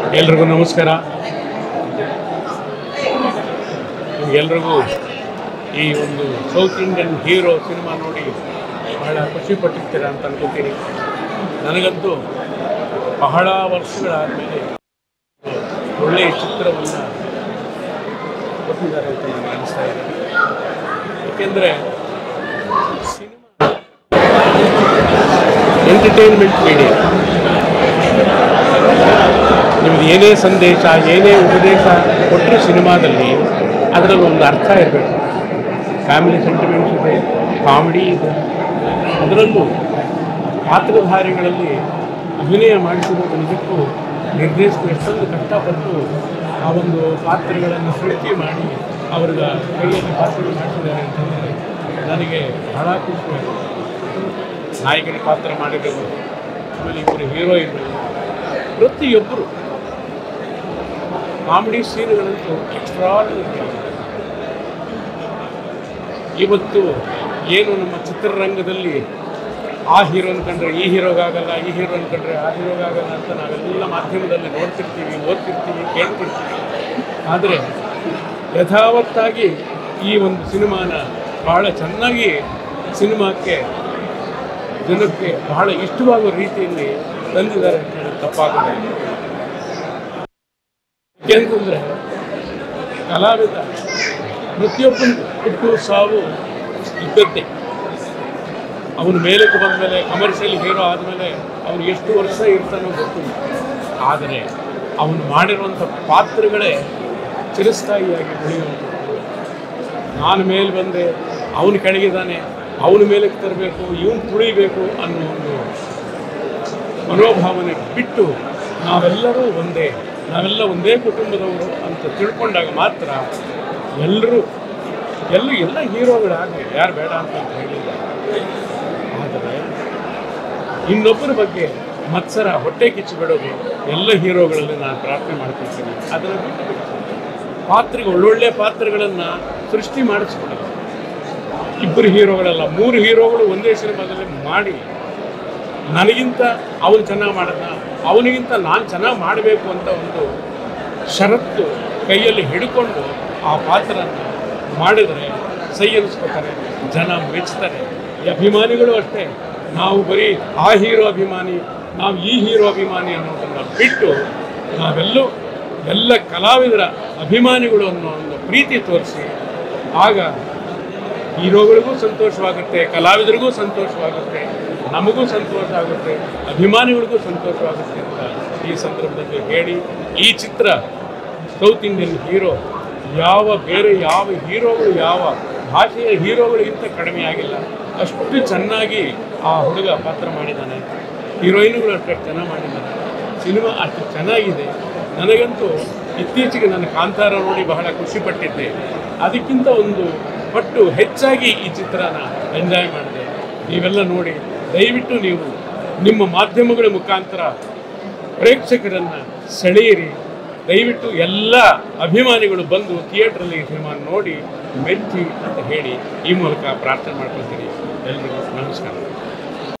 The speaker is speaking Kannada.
ಎಲ್ರಿಗೂ ನಮಸ್ಕಾರ ಎಲ್ರಿಗೂ ಈ ಒಂದು ಸೌತ್ ಇಂಡಿಯನ್ ಹೀರೋ ಸಿನಿಮಾ ನೋಡಿ ಬಹಳ ಖುಷಿ ಪಟ್ಟಿರ್ತೀರ ಅಂತ ಅನ್ಕೋತೀನಿ ನನಗಂತೂ ಬಹಳ ವರ್ಷಗಳಾದಮೇಲೆ ಒಳ್ಳೆಯ ಚಿತ್ರವನ್ನು ಕೊಟ್ಟಿದ್ದಾರೆ ಅಂತ ನನಗೆ ಅನಿಸ್ತಾ ಇದೆ ಏಕೆಂದರೆ ಸಿನಿಮಾ ಎಂಟರ್ಟೈನ್ಮೆಂಟ್ ಮೀಡಿಯಾ ನಿಮ್ದು ಏನೇ ಸಂದೇಶ ಏನೇ ಉಪದೇಶ ಕೊಟ್ಟರು ಸಿನಿಮಾದಲ್ಲಿ ಅದರಲ್ಲಿ ಒಂದು ಅರ್ಥ ಇರಬೇಕು ಫ್ಯಾಮಿಲಿ ಸೆಂಟಿಮೆಂಟ್ಸ್ ಇದೆ ಕಾಮಿಡಿ ಇದೆ ಅದರಲ್ಲೂ ಪಾತ್ರಧಾರಿಗಳಲ್ಲಿ ಅಭಿನಯ ಮಾಡಿಸಿರೋದು ನಿಜಕ್ಕೂ ನಿರ್ದೇಶಕರು ಎಷ್ಟೊಂದು ಕಷ್ಟಪಟ್ಟು ಆ ಒಂದು ಪಾತ್ರಗಳನ್ನು ಸೃಷ್ಟಿ ಮಾಡಿ ಅವ್ರಿಗೆ ಕೈಯಲ್ಲಿ ಪಾತ್ರಗಳು ಮಾಡಿಸಿದ್ದಾರೆ ಅಂತಂದರೆ ನನಗೆ ಬಹಳ ಖುಷಿಯಾಗಿದೆ ನಾಯಕನ ಪಾತ್ರ ಮಾಡಿರಬಹುದು ಆಮೇಲೆ ಇಬ್ಬರು ಹೀರೋಯಿನ್ಗಳು ಪ್ರತಿಯೊಬ್ಬರು ಕಾಮಿಡಿ ಸೀನ್ಗಳಂತೂ ಎಕ್ಸ್ಟ್ರಾರ್ಡಿನರಿ ಇವತ್ತು ಏನು ನಮ್ಮ ಚಿತ್ರರಂಗದಲ್ಲಿ ಆ ಹೀರೋನ ಕಂಡ್ರೆ ಈ ಹೀರೋಗಾಗಲ್ಲ ಈ ಹೀರೋನ ಕಂಡ್ರೆ ಆ ಹೀರೋಗಾಗಲ್ಲ ಅಂತ ನಾವೆಲ್ಲ ಮಾಧ್ಯಮದಲ್ಲಿ ನೋಡ್ತಿರ್ತೀವಿ ಓದ್ತಿರ್ತೀವಿ ಕೇಳ್ತಿರ್ತೀವಿ ಆದರೆ ಯಥಾವತ್ತಾಗಿ ಈ ಒಂದು ಸಿನಿಮಾನ ಬಹಳ ಚೆನ್ನಾಗಿ ಸಿನಿಮಾಕ್ಕೆ ಜನಕ್ಕೆ ಬಹಳ ಇಷ್ಟವಾಗುವ ರೀತಿಯಲ್ಲಿ ತಂದಿದ್ದಾರೆ ಅಂತ ಹೇಳಿ ತಪ್ಪಾಗಲ್ಲ ಯಾಕೆಂತಂದರೆ ಕಲಾವಿದ ಪ್ರತಿಯೊಬ್ಬನ ಹುಟ್ಟು ಸಾವು ಇದ್ದದ್ದೇ ಅವನು ಮೇಲಕ್ಕೆ ಬಂದ ಮೇಲೆ ಕಮರ್ಷಿಯಲ್ ಹೀರೋ ಆದಮೇಲೆ ಅವನು ಎಷ್ಟು ವರ್ಷ ಇರ್ತಾನೋ ಗೊತ್ತಿಲ್ಲ ಆದರೆ ಅವನು ಮಾಡಿರುವಂಥ ಪಾತ್ರಗಳೇ ಚಿರಸ್ಥಾಯಿಯಾಗಿ ಉಳಿಯುವಂಥದ್ದು ನಾನು ಮೇಲೆ ಬಂದೆ ಅವನು ಕೆಳಗಿದ್ದಾನೆ ಅವನ ಮೇಲಕ್ಕೆ ತರಬೇಕು ಇವನು ತುಳಿಬೇಕು ಅನ್ನೋ ಒಂದು ಮನೋಭಾವನೆ ಬಿಟ್ಟು ನಾವೆಲ್ಲರೂ ಒಂದೇ ನಾವೆಲ್ಲ ಒಂದೇ ಕುಟುಂಬದವರು ಅಂತ ತಿಳ್ಕೊಂಡಾಗ ಮಾತ್ರ ಎಲ್ಲರೂ ಎಲ್ಲ ಎಲ್ಲ ಹೀರೋಗಳಾಗಲಿ ಯಾರು ಬೇಡ ಅಂತ ಹೇಳಿಲ್ಲ ಆದರೆ ಇನ್ನೊಬ್ಬರ ಬಗ್ಗೆ ಮತ್ಸರ ಹೊಟ್ಟೆ ಕಿಚ್ಚು ಬಿಡೋದು ಎಲ್ಲ ಹೀರೋಗಳಲ್ಲಿ ನಾನು ಪ್ರಾರ್ಥನೆ ಮಾಡ್ತಿರ್ತೀನಿ ಅದನ್ನು ಬಿಟ್ಟು ಬಿಟ್ಟು ಪಾತ್ರಗಳು ಒಳ್ಳೊಳ್ಳೆ ಪಾತ್ರಗಳನ್ನು ಸೃಷ್ಟಿ ಮಾಡಿಸ್ಕೊಡೋದು ಇಬ್ಬರು ಹೀರೋಗಳಲ್ಲ ಮೂರು ಹೀರೋಗಳು ಒಂದೇ ಸಿನಿಮಾದಲ್ಲಿ ಮಾಡಿ ನನಗಿಂತ ಅವನು ಚೆನ್ನಾಗಿ ಮಾಡಿದ ಅವನಿಗಿಂತ ನಾನು ಚೆನ್ನಾಗಿ ಮಾಡಬೇಕು ಅಂತ ಒಂದು ಷರತ್ತು ಕೈಯಲ್ಲಿ ಹಿಡ್ಕೊಂಡು ಆ ಪಾತ್ರನ ಮಾಡಿದರೆ ಸೈ ಅನಿಸ್ಕೋತಾರೆ ಜನ ಮೆಚ್ತಾರೆ ಈ ಅಭಿಮಾನಿಗಳು ಅಷ್ಟೇ ನಾವು ಬರೀ ಆ ಹೀರೋ ಅಭಿಮಾನಿ ನಾವು ಈ ಹೀರೋ ಅಭಿಮಾನಿ ಅನ್ನೋದನ್ನು ಬಿಟ್ಟು ನಾವೆಲ್ಲೂ ಎಲ್ಲ ಕಲಾವಿದರ ಅಭಿಮಾನಿಗಳು ಅನ್ನೋ ಒಂದು ಪ್ರೀತಿ ತೋರಿಸಿ ಆಗ ಹೀರೋಗಳಿಗೂ ಸಂತೋಷವಾಗುತ್ತೆ ಕಲಾವಿದರಿಗೂ ಸಂತೋಷವಾಗುತ್ತೆ ನಮಗೂ ಸಂತೋಷ ಆಗುತ್ತೆ ಅಭಿಮಾನಿಗಳಿಗೂ ಸಂತೋಷವಾಗುತ್ತೆ ಅಂತ ಈ ಸಂದರ್ಭದಲ್ಲಿ ಹೇಳಿ ಈ ಚಿತ್ರ ಸೌತ್ ಇಂಡಿಯನ್ ಹೀರೋ ಯಾವ ಬೇರೆ ಯಾವ ಹೀರೋಗಳು ಯಾವ ಭಾಷೆಯ ಹೀರೋಗಳಿಗಿಂತ ಕಡಿಮೆ ಆಗಿಲ್ಲ ಅಷ್ಟು ಚೆನ್ನಾಗಿ ಆ ಹುಡುಗ ಪಾತ್ರ ಮಾಡಿದ್ದಾನೆ ಹೀರೋಯಿನ್ಗಳು ಅಷ್ಟು ಚೆನ್ನಾಗಿ ಮಾಡಿದ್ದಾರೆ ಸಿನಿಮಾ ಅಷ್ಟು ಚೆನ್ನಾಗಿದೆ ನನಗಂತೂ ಇತ್ತೀಚೆಗೆ ನನ್ನ ಕಾಂತಾರ ನೋಡಿ ಬಹಳ ಖುಷಿಪಟ್ಟಿದ್ದೆ ಅದಕ್ಕಿಂತ ಒಂದು ಪಟ್ಟು ಹೆಚ್ಚಾಗಿ ಈ ಚಿತ್ರನ ಎಂಜಾಯ್ ಮಾಡಿದೆ ನೀವೆಲ್ಲ ನೋಡಿ ದಯವಿಟ್ಟು ನೀವು ನಿಮ್ಮ ಮಾಧ್ಯಮಗಳ ಮುಖಾಂತರ ಪ್ರೇಕ್ಷಕರನ್ನು ಸೆಳೆಯಿರಿ ದಯವಿಟ್ಟು ಎಲ್ಲ ಅಭಿಮಾನಿಗಳು ಬಂದು ಥಿಯೇಟ್ರಲ್ಲಿ ಈ ಸಿನಿಮಾ ನೋಡಿ ಮೆಚ್ಚಿ ಅಂತ ಹೇಳಿ ಈ ಮೂಲಕ ಪ್ರಾರ್ಥನೆ ಮಾಡ್ಕೊಳ್ತೀನಿ ಎಲ್ರಿಗೂ ನಮಸ್ಕಾರ